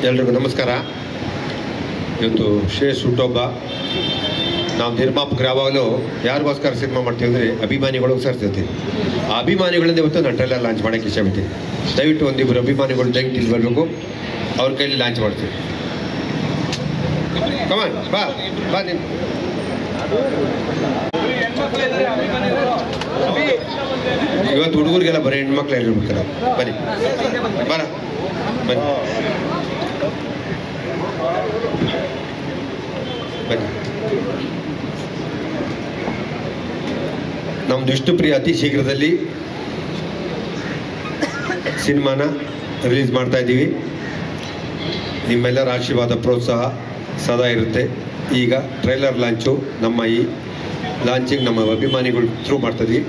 ಎಲ್ರಿಗೂ ನಮಸ್ಕಾರ ಇವತ್ತು ಶ್ರೇಯಸ್ ಹುಟ್ಟೊಬ್ಬ ನಾವು ನಿರ್ಮಾಪಕರು ಯಾವಾಗಲೂ ಯಾರಿಗೋಸ್ಕರ ಸಿನಿಮಾ ಮಾಡ್ತೀವಿ ಅಂದರೆ ಅಭಿಮಾನಿಗಳಿಗೋಸ್ಕರ ಸೇರ್ತೀವಿ ಆ ಅಭಿಮಾನಿಗಳಿಂದ ಇವತ್ತು ನಾನು ಟ್ರೈಲರ್ ಲಾಂಚ್ ಮಾಡೋಕ್ಕೆ ಇಷ್ಟಪಡ್ತೀನಿ ದಯವಿಟ್ಟು ಒಂದಿಬ್ಬರು ಅಭಿಮಾನಿಗಳು ದಯವಿಟ್ಟು ಇಲ್ಲಿ ಬರಬೇಕು ಅವ್ರ ಕೈಲಿ ಲಾಂಚ್ ಮಾಡ್ತೀವಿ ಕಮಾನ್ ಬಾ ಬಾ ನೀನು ಇವತ್ತು ಹುಡುಗರಿಗೆಲ್ಲ ಬರೀ ಹೆಣ್ಮಕ್ಳು ಹೇಳಿರ್ಬೇಕಲ್ಲ ಬನ್ನಿ ಬರ ಬನ್ನಿ ಬನ್ನಿ ನಮ್ದು ವಿಷ್ಣುಪ್ರಿಯ ಅತಿ ಶೀಘ್ರದಲ್ಲಿ ಸಿನಿಮಾನ ರಿಲೀಸ್ ಮಾಡ್ತಾ ಇದ್ದೀವಿ ನಿಮ್ಮೆಲ್ಲರ ಆಶೀರ್ವಾದ ಪ್ರೋತ್ಸಾಹ ಸದಾ ಇರುತ್ತೆ ಈಗ ಟ್ರೈಲರ್ ಲಾಂಚು ನಮ್ಮ ಈ ಲಾಂಚಿಂಗ್ ನಮ್ಮ ಅಭಿಮಾನಿಗಳು ಥ್ರೂ ಮಾಡ್ತಾ ಇದೀವಿ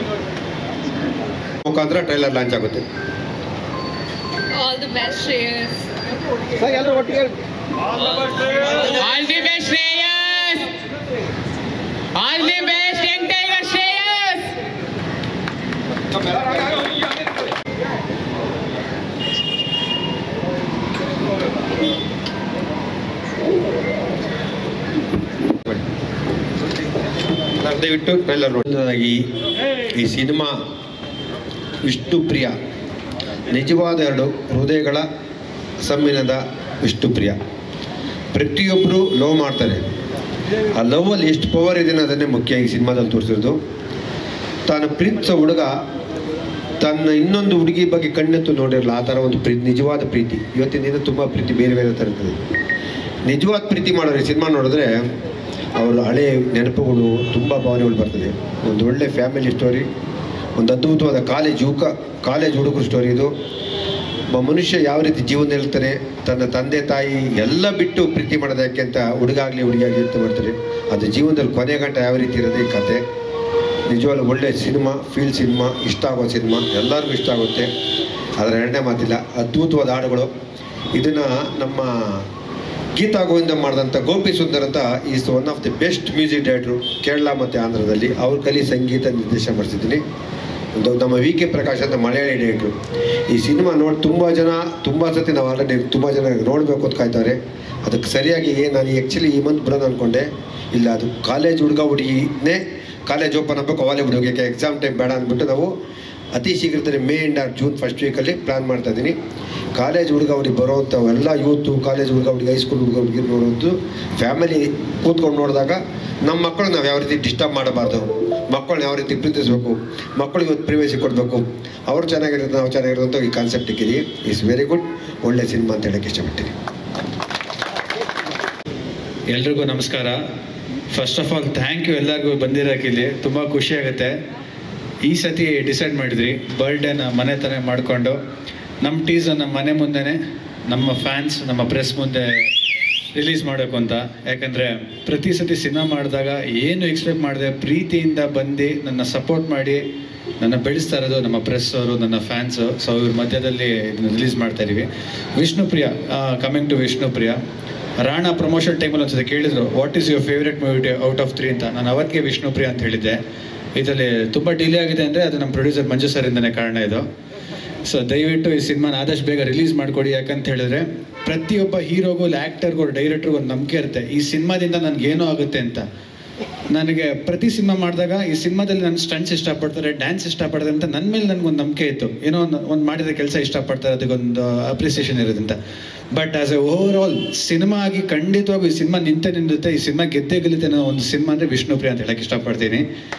ಮುಖಾಂತರ ಟ್ರೈಲರ್ ಲಾಂಚ್ ಆಗುತ್ತೆ All the best, Shreyas. All the best, Shreyas! All the best, young Tiger Shreyas! ನಾನು ದಯವಿಟ್ಟು ಟ್ರೈಲರ್ ನೋಡಿ ಈ ಸಿನಿಮಾ ವಿಷ್ಣುಪ್ರಿಯ ನಿಜವಾದ ಎರಡು ಹೃದಯಗಳ ಸಮ್ಮಿಲನದ ವಿಷ್ಣುಪ್ರಿಯ ಪ್ರತಿಯೊಬ್ಬರು ಲವ್ ಮಾಡ್ತಾರೆ ಆ ಲವ್ವಲ್ಲಿ ಎಷ್ಟು ಪವರ್ ಇದೆ ಅನ್ನೋದನ್ನೇ ಮುಖ್ಯ ಈ ಸಿನಿಮಾದಲ್ಲಿ ತೋರಿಸಿರೋದು ತಾನು ಪ್ರೀತಿಸೋ ಹುಡುಗ ತನ್ನ ಇನ್ನೊಂದು ಹುಡುಗಿ ಬಗ್ಗೆ ಕಣ್ಣೆತ್ತು ನೋಡಿರಲ್ಲ ಆ ಥರ ಒಂದು ಪ್ರೀತಿ ನಿಜವಾದ ಪ್ರೀತಿ ಇವತ್ತಿನ ದಿನ ತುಂಬ ಪ್ರೀತಿ ಬೇರೆ ಬೇರೆ ಥರ ಇರ್ತದೆ ನಿಜವಾದ ಪ್ರೀತಿ ಮಾಡೋರು ಈ ಸಿನಿಮಾ ನೋಡಿದ್ರೆ ಅವ್ರ ಹಳೆ ನೆನಪುಗಳು ತುಂಬ ಭಾವನೆಗಳು ಬರ್ತದೆ ಒಂದು ಒಳ್ಳೆ ಫ್ಯಾಮಿಲಿ ಸ್ಟೋರಿ ಒಂದು ಅದ್ಭುತವಾದ ಕಾಲೇಜ್ ಯುವಕ ಕಾಲೇಜ್ ಹುಡುಗರು ಸ್ಟೋರಿ ಇದು ಒಬ್ಬ ಮನುಷ್ಯ ಯಾವ ರೀತಿ ಜೀವನ ಇರ್ತಾನೆ ತನ್ನ ತಂದೆ ತಾಯಿ ಎಲ್ಲ ಬಿಟ್ಟು ಪ್ರೀತಿ ಮಾಡೋದು ಯಾಕೆ ಅಂತ ಹುಡುಗಾಗಲಿ ಹುಡುಗಿಯಾಗಲಿ ಅಂತ ಮಾಡ್ತಾರೆ ಅದು ಜೀವನದಲ್ಲಿ ಕೊನೆ ಗಂಟೆ ಯಾವ ರೀತಿ ಇರೋದು ಈ ಕತೆ ನಿಜವಾಗ್ಲೂ ಒಳ್ಳೆ ಸಿನಿಮಾ ಫೀಲ್ ಸಿನಿಮಾ ಇಷ್ಟ ಆಗೋ ಸಿನಿಮಾ ಎಲ್ಲರಿಗೂ ಇಷ್ಟ ಆಗುತ್ತೆ ಅದರ ಎರಡನೇ ಮಾತಿಲ್ಲ ಅದ್ಭುತವಾದ ಹಾಡುಗಳು ಇದನ್ನು ನಮ್ಮ ಗೀತಾ ಗೋವಿಂದ ಮಾಡಿದಂಥ ಗೋಪಿ ಸುಂದರ್ ಅಂತ is one of the best music ಡೈರೆಕ್ಟ್ರು ಕೇರಳ ಮತ್ತು ಆಂಧ್ರದಲ್ಲಿ ಅವ್ರ ಕಲಿ ಸಂಗೀತ ನಿರ್ದೇಶನ ಮಾಡಿಸಿದ್ದೀನಿ ಒಂದು ನಮ್ಮ ವಿ ಕೆ ಪ್ರಕಾಶ್ ಅಂತ ಮಲಯಾಳಿ ಡೈರೆಕ್ಟ್ರು ಈ ಸಿನಿಮಾ ನೋಡಿ ತುಂಬ ಜನ ತುಂಬ ಸತಿ ನಾವು ಆಲ್ರೆಡಿ ತುಂಬ ಜನ ನೋಡಬೇಕು ಅಂತ ಕಾಯ್ತಾರೆ ಅದಕ್ಕೆ ಸರಿಯಾಗಿ ನಾನು ಆ್ಯಕ್ಚುಲಿ ಈ ಮಂತ್ ಬರೋದು ಅಂದ್ಕೊಂಡೆ ಇಲ್ಲ ಅದು ಕಾಲೇಜ್ ಹುಡುಗ ಹುಡುಗಿನೇ ಕಾಲೇಜ್ ಓಪನ್ ಆಗಬೇಕು ಅವಾಗಲೇ ಹುಡುಗಕ್ಕೆ ಎಕ್ಸಾಮ್ ಟೈಮ್ ಬೇಡ ಅಂದ್ಬಿಟ್ಟು ನಾವು ಅತಿ ಶೀಘ್ರದಲ್ಲಿ May end or June first ವೀಕಲ್ಲಿ ಪ್ಲ್ಯಾನ್ ಮಾಡ್ತಾ ಇದ್ದೀನಿ ಕಾಲೇಜ್ ಹುಡುಗ ಹುಡುಗಿ ಬರೋವಂಥ ಎಲ್ಲ ಯೂತು ಕಾಲೇಜ್ ಹುಡುಗ ಹುಡುಗಿ ಹೈಸ್ಕೂಲ್ ಹುಡುಗ ಹುಡುಗಿ ನೋಡೋದು ಫ್ಯಾಮಿಲಿ ಕೂತ್ಕೊಂಡು ನೋಡಿದಾಗ ನಮ್ಮ ಮಕ್ಕಳು ನಾವು ಯಾವ ರೀತಿ ಡಿಸ್ಟರ್ಬ್ ಮಾಡಬಾರ್ದು ಮಕ್ಕಳನ್ನ ಯಾವ ರೀತಿ ಪ್ರೀತಿಸಬೇಕು ಮಕ್ಕಳಿಗೆ ಇವತ್ತು ಪ್ರಿವೇಸಿ ಕೊಡಬೇಕು ಅವ್ರು ಚೆನ್ನಾಗಿರುತ್ತೆ ನಾವು ಚೆನ್ನಾಗಿರೋದು ಈ ಕಾನ್ಸೆಪ್ಟ್ ಇಕ್ಕಿದ್ದೀವಿ ಇಸ್ ವೆರಿ ಗುಡ್ ಒಳ್ಳೆ ಸಿನಿಮಾ ಅಂತ ಹೇಳಕ್ಕೆ ಇಷ್ಟಪಡ್ತೀನಿ ಎಲ್ರಿಗೂ ನಮಸ್ಕಾರ first of all thank you ಎಲ್ಲರಿಗೂ ಬಂದಿರೋಕೆ ಇಲ್ಲಿ ತುಂಬ ಖುಷಿ ಆಗುತ್ತೆ ಈ ಸತಿ ಡಿಸೈಡ್ ಮಾಡಿದ್ರಿ ಬರ್ಡೇನ ಮನೆ ತಾನೇ ಮಾಡಿಕೊಂಡು ನಮ್ಮ ಟೀಸನ್ನ ಮನೆ ಮುಂದೆನೇ ನಮ್ಮ ಫ್ಯಾನ್ಸ್ ನಮ್ಮ ಪ್ರೆಸ್ ಮುಂದೆ ರಿಲೀಸ್ ಮಾಡಬೇಕು ಅಂತ ಯಾಕಂದರೆ ಪ್ರತಿ ಸತಿ ಸಿನಿಮಾ ಮಾಡಿದಾಗ ಏನು ಎಕ್ಸ್ಪೆಕ್ಟ್ ಮಾಡಿದೆ ಪ್ರೀತಿಯಿಂದ ಬಂದು ನನ್ನ ಸಪೋರ್ಟ್ ಮಾಡಿ ನನ್ನ ಬೆಳೆಸ್ತಾ ಇರೋದು ನಮ್ಮ ಪ್ರೆಸ್ ಅವರು ನನ್ನ ಫ್ಯಾನ್ಸು ಸೊ ಇವ್ರ ಮಧ್ಯದಲ್ಲಿ ಇದನ್ನ ರಿಲೀಸ್ ಮಾಡ್ತಾ ಇದೀವಿ Vishnupriya coming to Vishnupriya Rana promotion ಟೈಮಲ್ಲಿ ಒಂದ್ಸತಿ ಕೇಳಿದ್ರು what is your favourite movie out of three ಅಂತ ನಾನು ಅವತ್ತಿಗೆ ವಿಷ್ಣುಪ್ರಿಯ ಅಂತ ಹೇಳಿದ್ದೆ ಇದರಲ್ಲಿ ತುಂಬ ಡಿಲೇ ಆಗಿದೆ ಅಂದರೆ ಅದು ನಮ್ಮ ಪ್ರೊಡ್ಯೂಸರ್ ಮಂಜು ಸರಿಂದನೇ ಕಾರಣ ಇದು ಸೊ ದಯವಿಟ್ಟು ಈ ಸಿನಿಮಾನ ಆದಷ್ಟು ಬೇಗ ರಿಲೀಸ್ ಮಾಡಿಕೊಡಿ ಯಾಕಂತ ಹೇಳಿದ್ರೆ ಪ್ರತಿಯೊಬ್ಬ ಹೀರೋಗೂ ಆ್ಯಕ್ಟರ್ಗೂ ಡೈರೆಕ್ಟರ್ಗೂ ಒಂದು ನಂಬಿಕೆ ಇರುತ್ತೆ ಈ ಸಿನಿಮಾದಿಂದ ನನಗೆ ಏನೋ ಆಗುತ್ತೆ ಅಂತ ನನಗೆ ಪ್ರತಿ ಸಿನಿಮಾ ಮಾಡಿದಾಗ ಈ ಸಿನಿಮಾದಲ್ಲಿ ನನ್ನ ಸ್ಟಂಟ್ಸ್ ಇಷ್ಟಪಡ್ತಾರೆ ಡ್ಯಾನ್ಸ್ ಇಷ್ಟಪಡ್ತಾರೆ ಅಂತ ನನ್ನ ಮೇಲೆ ನನಗೊಂದು ನಂಬಿಕೆ ಇತ್ತು ಏನೋ ಒಂದು ಒಂದು ಮಾಡಿದ ಕೆಲಸ ಇಷ್ಟಪಡ್ತಾರೆ ಅದಕ್ಕೊಂದು ಅಪ್ರಿಸಿಯೇಷನ್ ಇರೋದಂತ but as a overall cinema ಆಗಿ ಖಂಡಿತವಾಗೂ ಈ ಸಿನಿಮಾ ನಿಂತೆ ನಿಲ್ಲುತ್ತೆ ಈ ಸಿನಿಮಾ ಗೆದ್ದೇ ಗೆಲ್ಲುತ್ತೆ ಅನ್ನೋ ಒಂದು ಸಿನಿಮಾ ಅಂದರೆ ವಿಷ್ಣುಪ್ರಿಯ ಅಂತ ಹೇಳಕ್ಕೆ ಇಷ್ಟಪಡ್ತೀನಿ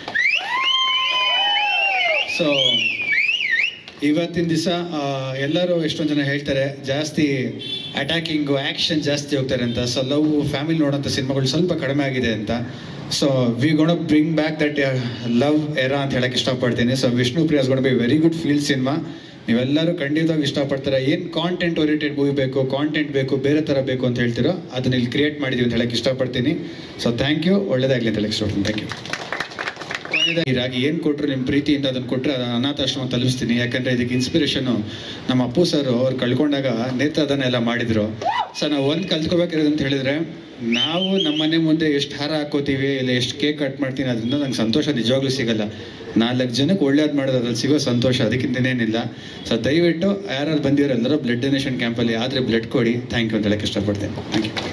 ಸೊ ಇವತ್ತಿನ ದಿವಸ ಎಲ್ಲರೂ ಎಷ್ಟೊಂದು ಜನ ಹೇಳ್ತಾರೆ ಜಾಸ್ತಿ ಅಟ್ಯಾಕಿಂಗು ಆ್ಯಕ್ಷನ್ ಜಾಸ್ತಿ ಹೋಗ್ತಾರೆ ಅಂತ ಸೊ ಲವ್ ಫ್ಯಾಮಿಲಿ ನೋಡೋಂಥ ಸಿನಿಮಾಗಳು ಸ್ವಲ್ಪ ಕಡಿಮೆ ಆಗಿದೆ ಅಂತ so we gonna bring back that love era ಅಂತ ಹೇಳಕ್ಕೆ ಇಷ್ಟಪಡ್ತೀನಿ so Vishnu Priya's gonna be very good feel cinema ನೀವೆಲ್ಲರೂ ಖಂಡಿತವಾಗಿ ಇಷ್ಟಪಡ್ತಾರೆ ಏನು ಕಾಂಟೆಂಟ್ ಓರಿಯೆಂಟೆಡ್ ಮೂವಿ ಬೇಕು ಕಾಂಟೆಂಟ್ ಬೇಕು ಬೇರೆ ಥರ ಬೇಕು ಅಂತ ಹೇಳ್ತಿರೋ ಅದನ್ನ ಇಲ್ಲಿ ಕ್ರಿಯೇಟ್ ಮಾಡಿದ್ದೀವಿ ಅಂತ ಹೇಳಕ್ಕೆ ಇಷ್ಟಪಡ್ತೀನಿ ಸೊ ಥ್ಯಾಂಕ್ ಯು ಒಳ್ಳೇದಾಗಲಿ ಅಂತ ಹೇಳಕ್ಕೆ ಇಷ್ಟಪಡ್ತೀನಿ ಥ್ಯಾಂಕ್ ಯು ಕೊನೆಯದಾಗಿ ಏನು ಕೊಟ್ಟರು ನಿಮ್ಮ ಪ್ರೀತಿಯಿಂದ ಅದನ್ನು ಕೊಟ್ಟರೆ ಅದನ್ನು ಅನಾಥಾಶ್ರಮ ತಲುಪಿಸ್ತೀನಿ ಯಾಕಂದರೆ ಇದಕ್ಕೆ ಇನ್ಸ್ಪಿರೇಷನು ನಮ್ಮ ಅಪ್ಪು ಸರ್ ಅವ್ರು ಕಳ್ಕೊಂಡಾಗ ನೇತ್ರದಾನ ಎಲ್ಲ ಮಾಡಿದರು ಸೊ ನಾವು ಒಂದು ಕಲ್ತ್ಕೋಬೇಕಿರೋದು ಅಂತ ಹೇಳಿದರೆ ನಾವು ನಮ್ಮ ಮನೆ ಮುಂದೆ ಎಷ್ಟು ಹಾರ ಹಾಕೋತೀವಿ ಇಲ್ಲ ಎಷ್ಟು ಕೇಕ್ ಕಟ್ ಮಾಡ್ತೀನಿ ಅದರಿಂದ ನಂಗೆ ಸಂತೋಷ ನಿಜವಾಗ್ಲೂ ಸಿಗಲ್ಲ ನಾಲ್ಕು ಜನಕ್ಕೆ ಒಳ್ಳೇದು ಮಾಡೋದು ಅದ್ರಲ್ಲಿ ಸಿಗೋ ಸಂತೋಷ ಅದಕ್ಕಿಂತ ಇನ್ನೇನಿಲ್ಲ ಸೊ ದಯವಿಟ್ಟು ಯಾರು ಬಂದಿರೋ ಎಲ್ಲರೂ ಬ್ಲಡ್ ಡೊನೇಷನ್ ಕ್ಯಾಂಪಲ್ಲಿ ಆದರೆ ಬ್ಲಡ್ ಕೊಡಿ ಥ್ಯಾಂಕ್ ಯು ಅಂತ ಹೇಳಕ್ಕೆ ಇಷ್ಟಪಡ್ತೇನೆ ಥ್ಯಾಂಕ್ ಯು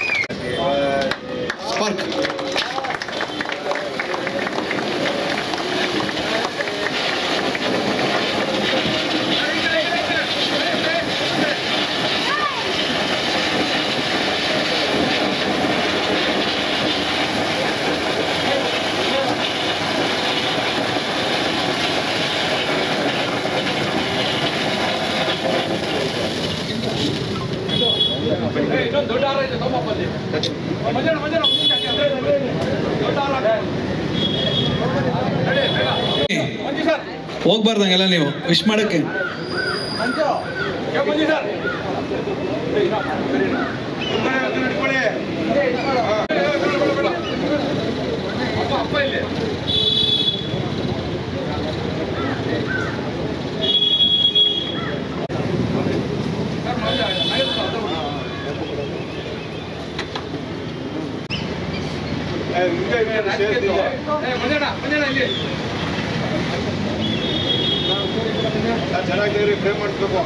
ಸ್ಪಾರ್ಕ್ ಹೋಗ್ಬಾರ್ದಂಗೆಲ್ಲ ನೀವು ವಿಶ್ ಮಾಡಕ್ಕೆ ಚೆನ್ನಾಗಿ ಫ್ರೇಮ್ ಮಾಡಿಸ್ಬೇಕು